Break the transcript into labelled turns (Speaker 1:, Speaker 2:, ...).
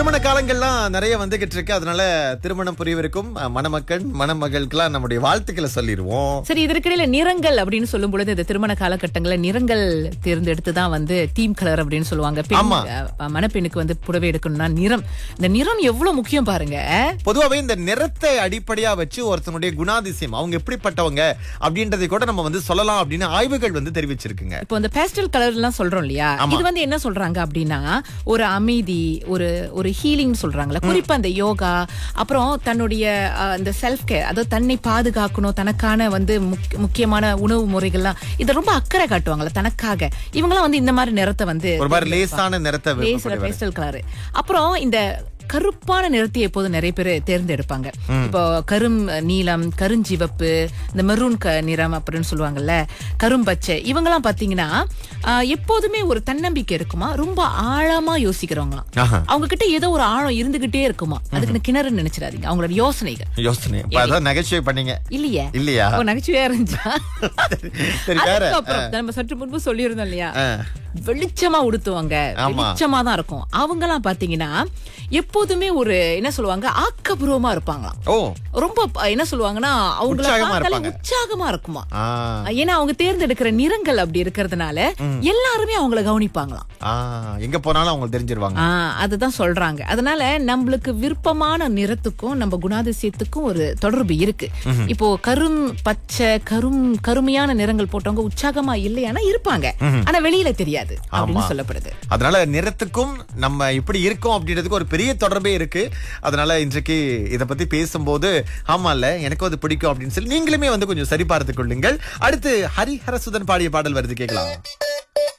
Speaker 1: திருமண காலங்கள்லாம் நிறைய வந்துகிட்டு இருக்கு அதனால திருமணம் புரியவருக்கும் அஹ், மணமக்கன் மணமகளுக்கெல்லாம் நம்முடைய வாழ்த்துக்களை சொல்லிடுவோம்
Speaker 2: சரி இதற்கிடையில நிறங்கள் அப்படின்னு சொல்லும் பொழுது இந்த திருமண காலகட்டங்களில் நிறங்கள் தேர்ந்தெடுத்து தான் வந்து தீம் கலர் அப்படின்னு சொல்லுவாங்க பெண்,
Speaker 1: ஆமா.
Speaker 2: அஹ், மணப்பெண்ணுக்கு வந்து புடவை எடுக்கணும்னா நிறம் இந்த நிறம் எவ்வளவு முக்கியம் பாருங்க
Speaker 1: பொதுவாவே இந்த நிறத்தை அடிப்படையா வச்சு ஒருத்தனுடைய குணாதிசயம் அவங்க எப்படிப்பட்டவங்க அப்படின்றதை கூட நம்ம வந்து சொல்லலாம் அப்படின்னு ஆய்வுகள் வந்து தெரிவிச்சிருக்குங்க
Speaker 2: இப்போ இந்த பேஸ்டல் கலர் எல்லாம் சொல்றோம் இல்லையா இது வந்து என்ன சொல்றாங்க அப்படின்னா ஒரு அமைதி ஒரு ஒரு ஹீலிங் சொல்றாங்கல்ல குறிப்பா அந்த யோகா அப்புறம் தன்னுடைய அஹ், அந்த செல்ஃப் கேர் அதாவது தன்னை பாதுகாக்கணும் தனக்கான வந்து முக்- முக்கியமான உணவு முறைகள்லாம் இதை ரொம்ப அக்கறை காட்டுவாங்கல்ல தனக்காக இவங்கெல்லாம் வந்து இந்த மாதிரி நிறத்தை வந்து
Speaker 1: ஒரு மாதிரி லேசான நிறத்தை
Speaker 2: லேசில்
Speaker 1: விருப்பப்படுவாரு.
Speaker 2: பேஸ்டல் கலர் அப்புறம் இந்த கருப்பான நிறத்தை எப்போதும் நிறைய பேர் தேர்ந்தெடுப்பாங்க இப்போ கரும் நீலம் கருஞ்சிவப்பு இந்த மெரூன் க நிறம் அப்படின்னு சொல்லுவாங்கல்ல கரும்பச்சை இவங்கெல்லாம் பாத்தீங்கன்னா ஆஹ், எப்போதுமே ஒரு தன்னம்பிக்கை இருக்குமா ரொம்ப ஆழமா யோசிக்கிறவங்களாம்
Speaker 1: ஆஹா.
Speaker 2: அவங்க கிட்ட ஏதோ ஒரு ஆழம் இருந்துகிட்டே இருக்குமா அதுக்குன்னு கிணறுன்னு நினைச்சிடாதீங்க அவங்களோட யோசனைகள்
Speaker 1: யோசனை இப்ப அதான் நகைச்சுவை பண்ணீங்க
Speaker 2: இல்லையே
Speaker 1: இல்லையா
Speaker 2: ஓ, நகைச்சுவையா இருந்துச்சா
Speaker 1: சரி வேற
Speaker 2: அதுக்கப்புறம் நம்ம சற்று முன்பு சொல்லியிருந்தோம் இல்லையா
Speaker 1: ஆ.
Speaker 2: வெளிச்சமா உடுத்துவாங்க
Speaker 1: ஆமா.
Speaker 2: வெளிச்சமா தான் இருக்கும் அவங்க எல்லாம் பாத்தீங்கன்னா எப்போதுமே ஒரு என்ன சொல்லுவாங்க ஆக்கப்பூர்வமா இருப்பாங்களாம்
Speaker 1: ஓ
Speaker 2: ரொம்ப ப- என்ன சொல்லுவாங்கன்னா அவங்கள
Speaker 1: உற்சாகமா
Speaker 2: பார்த்தாலே
Speaker 1: இருப்பாங்க.
Speaker 2: உற்சாகமா இருக்குமா
Speaker 1: ஆ
Speaker 2: ஏன்னா அவங்க தேர்ந்தெடுக்கிற நிறங்கள் அப்படி இருக்கிறதுனால எல்லாருமே அவங்கள கவனிப்பாங்களாம்
Speaker 1: ஆ எங்க போனாலும் அவங்க தெரிஞ்சிருவாங்க
Speaker 2: ஆ அதுதான் சொல்றாங்க அதனால நம்மளுக்கு விருப்பமான நிறத்துக்கும் நம்ம குணாதிசயத்துக்கும் ஒரு தொடர்பு இருக்கு இப்போ கரும் பச்சை கரும் கருமையான நிறங்கள் போட்டவங்க உற்சாகமா இல்லையானா இருப்பாங்க ஆனா வெளியில தெரியாது அப்படின்னு
Speaker 1: ஆமா.
Speaker 2: சொல்லப்படுது
Speaker 1: அதனால நிறத்துக்கும் நம்ம இப்படி இருக்கோம் அப்படின்றதுக்கு ஒரு பெரிய தொடர்பே இருக்கு அதனால இன்றைக்கு இத பத்தி பேசும்போது ஆமா இல்ல எனக்கும் அது பிடிக்கும் அப்படின்னு சொல்லி நீங்களுமே வந்து கொஞ்சம் சரி பார்த்துக் கொள்ளுங்கள் அடுத்து ஹரிஹரசுதன் பாடிய பாடல் வருது கேட்கலாம்